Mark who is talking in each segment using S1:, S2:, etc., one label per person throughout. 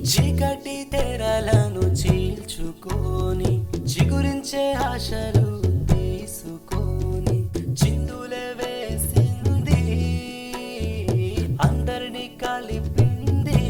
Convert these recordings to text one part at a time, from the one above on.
S1: చీకటి తెరలను చీల్చుకొని చిగురించే ఆశలు తీసుకొని చిందులే వేసింది అందరినీ కలిపింది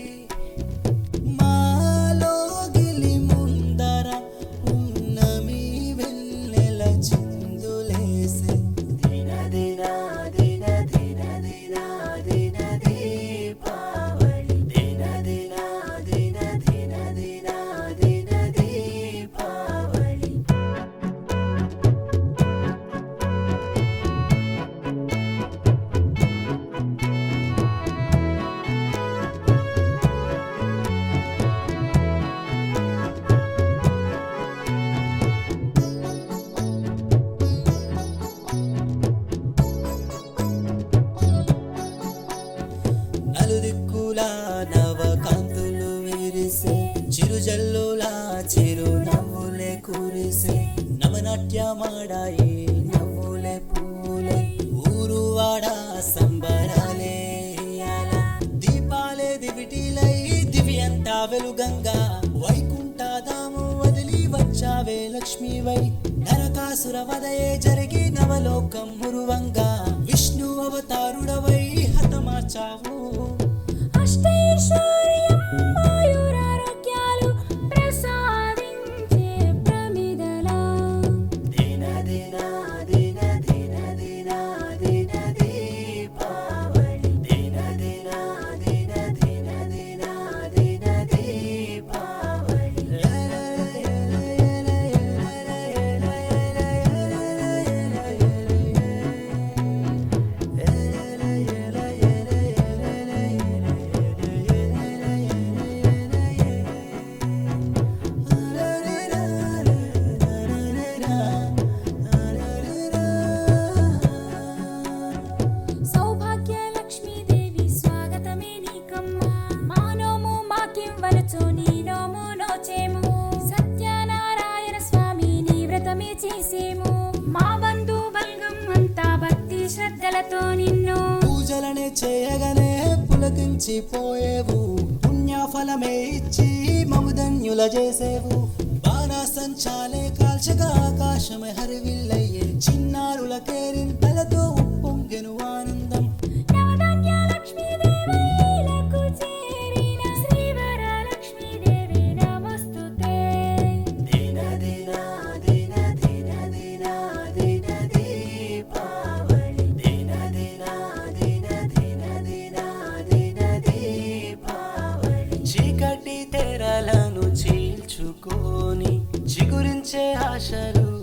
S1: మాలోగిలి ముందర ఉన్నమి వెన్నెల చిందులేసే దిన దిన దిన దిన దిన దిన దీపావళి దిన దిన దిన దిన దిన దిన దీపావళి నలుదిక్కులా నవకాంతులు విరిసే చిరుజల్లులా చిరు నవ్వులే కురిసే నవనాట్యమాడాయి నవ్వులే పూలే ఊరు వాడ సంబరాలే ఇయ్యాల. దీపాలే దివిటీలై దివ్యంతా వెలుగంగా వైకుంఠధాము వదిలి వచ్చావే లక్ష్మీవై నరకాసుర వదయే జరిగి నవలోకం మురువంగా విష్ణు అవతారుడవై హతమాచావు
S2: అష్టైశ్వర్యం ఆయురారోగ్యాలు ప్రసాదించే ప్రమిదలా
S1: దిన దిన దిన దిన దిన దిన దీపావళి దిన దిన దిన దిన దిన దిన దీపావళి
S2: సౌభాగ్య లక్ష్మీదేవి స్వాగతమే నీకమ్మా మానోము మాకివ్వరచో నీ నోము నోచేము సత్యనారాయణ స్వామి నీ వ్రతమే చేసేము మా బంధు బల్గం అంతా భక్తి శ్రద్ధలతో నిన్ను
S1: పూజలనే చేయగానే పులకించిపోయేవు పుణ్యఫలమే ఇచ్చి మముధన్యుల చేసేవు బాణాసంచాలే కాల్చగా ఆకాశమే హరివిల్లయ్యే చిన్నారుల కేరింతలతో ఉప్పొంగెను ఆనందం
S2: నవధాన్య లక్ష్మీదేవైలకు చేరిన శ్రీవర లక్ష్మీదేవి నమస్తుతే
S1: దిన దిన దిన దిన దిన దిన దీపావళి దిన దిన దిన దిన దిన దిన దీపావళి చీకటి తెరలను చీల్చుకొని చిగురించే ఆశలు